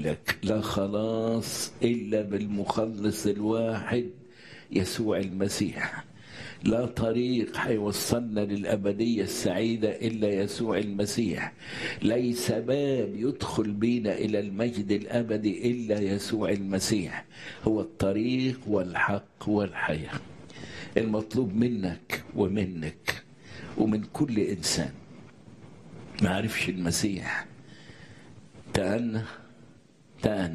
بقول لك لا خلاص إلا بالمخلص الواحد يسوع المسيح لا طريق هيوصلنا للأبدية السعيدة إلا يسوع المسيح ليس باب يدخل بينا إلى المجد الأبدي إلا يسوع المسيح هو الطريق والحق والحياة المطلوب منك ومنك ومن كل إنسان ما عرفش المسيح تأنى تأنى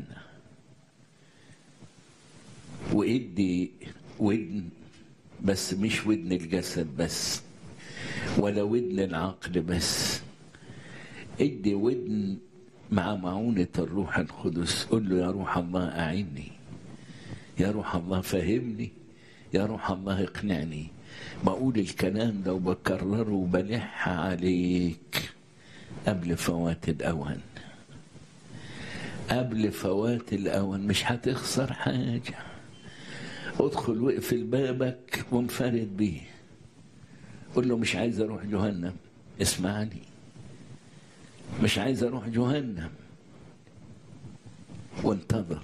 وإدي ودن بس مش ودن الجسد بس ولا ودن العقل بس ادي ودن مع معونة الروح القدس قل له يا روح الله أعني يا روح الله فهمني يا روح الله اقنعني بقول الكلام ده وبكرره وبلح عليك قبل فوات الأوان قبل فوات الأوان مش هتخسر حاجة ادخل واقفل بابك وانفرد بيه قول له مش عايز اروح جهنم اسمعني مش عايز اروح جهنم وانتظر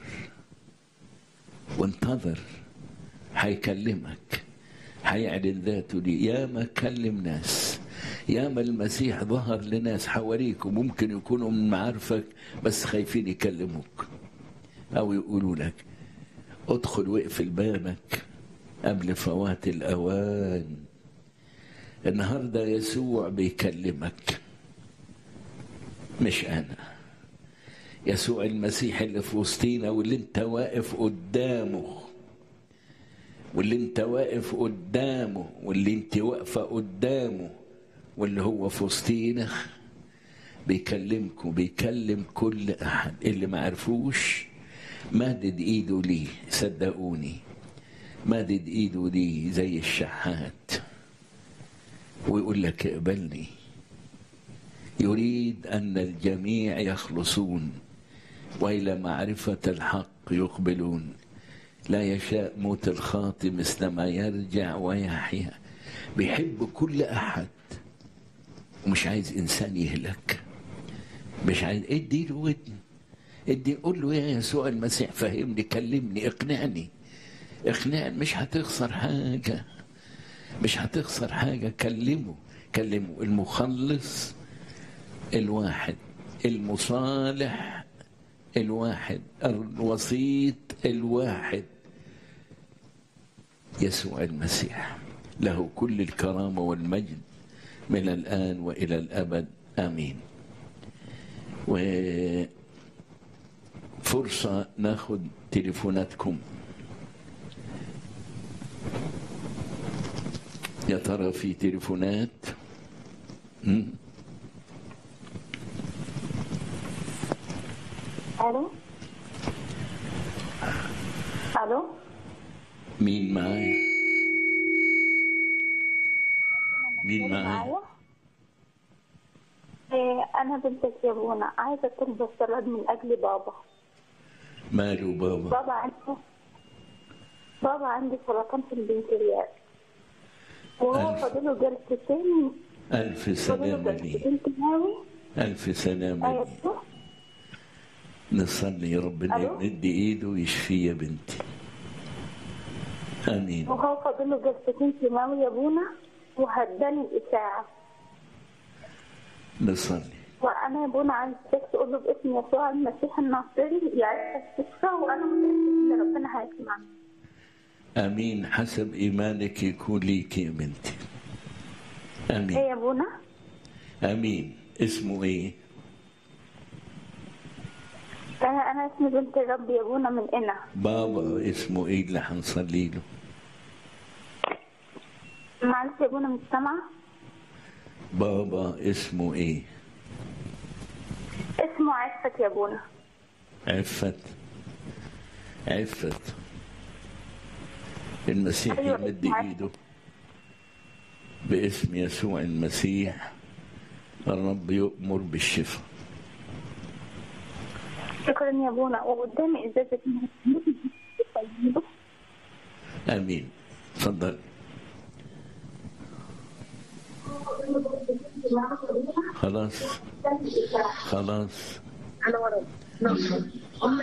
وانتظر هيكلمك هيعلن ذاته لي يا ما كلم ناس يا ما المسيح ظهر لناس حواليك وممكن يكونوا من معارفك بس خايفين يكلموك او يقولوا لك ادخل واقفل بابك قبل فوات الاوان النهارده يسوع بيكلمك مش انا يسوع المسيح اللي في وسطينا واللي انت واقف قدامه واللي انت واقف قدامه واللي انت واقفه قدامه واللي هو في وسطينا بيكلمكم بيكلم كل احد اللي ما عرفوش مادد ايده ليه صدقوني مادد ايده ليه زي الشحات ويقول لك اقبلني يريد ان الجميع يخلصون والى معرفه الحق يقبلون لا يشاء موت الخاطئ مثل ما يرجع ويحيا بيحب كل احد ومش عايز انسان يهلك مش عايز ادي له ودن ادي قول له يا يسوع المسيح فهمني كلمني اقنعني اقنعني مش هتخسر حاجة مش هتخسر حاجة كلمه كلمه المخلص الواحد المصالح الواحد الوسيط الواحد يسوع المسيح له كل الكرامة والمجد من الآن وإلى الأبد آمين وفرصة ناخد تليفوناتكم يا ترى في تليفونات مم؟ الو الو مين معايا مين معايا معايا إيه، انا بنتك يا بونا عايزه تلبس الصلاه من اجل بابا ماله بابا بابا عنده بابا عنده سرطان في البنكرياس وهو ألف. فاضله جلستين ألف فاضله سلامة لي جلستين كيماوي ألف سلامة ايوه لي نصلي ربنا ألو؟ يمد إيده ويشفي يا بنتي آمين وهو فاضله جلستين كيماوي يا بونا وهداني الاشاعه نصلي وانا يا بونا عايزك تقول له باسم يسوع المسيح الناصري يعني تشفى وانا متاكد ان ربنا هيسمعني آمين حسب إيمانك يكون ليك يا بنتي ايه آمين يا بونا آمين اسمه إيه؟ انا انا اسمي بنت الرب يا بونا من هنا بابا اسمه إيه اللي هنصلي له؟ معلش يا بونا مش سامعه بابا اسمه إيه؟ اسمه عفت يا بونا عفت عفت المسيح أيوة، يمد اسمه ايده باسم يسوع المسيح الرب يؤمر بالشفاء شكرا يا بونا وقدامي ازازه طيبه امين تفضل خلاص خلاص انا ورا الأقصر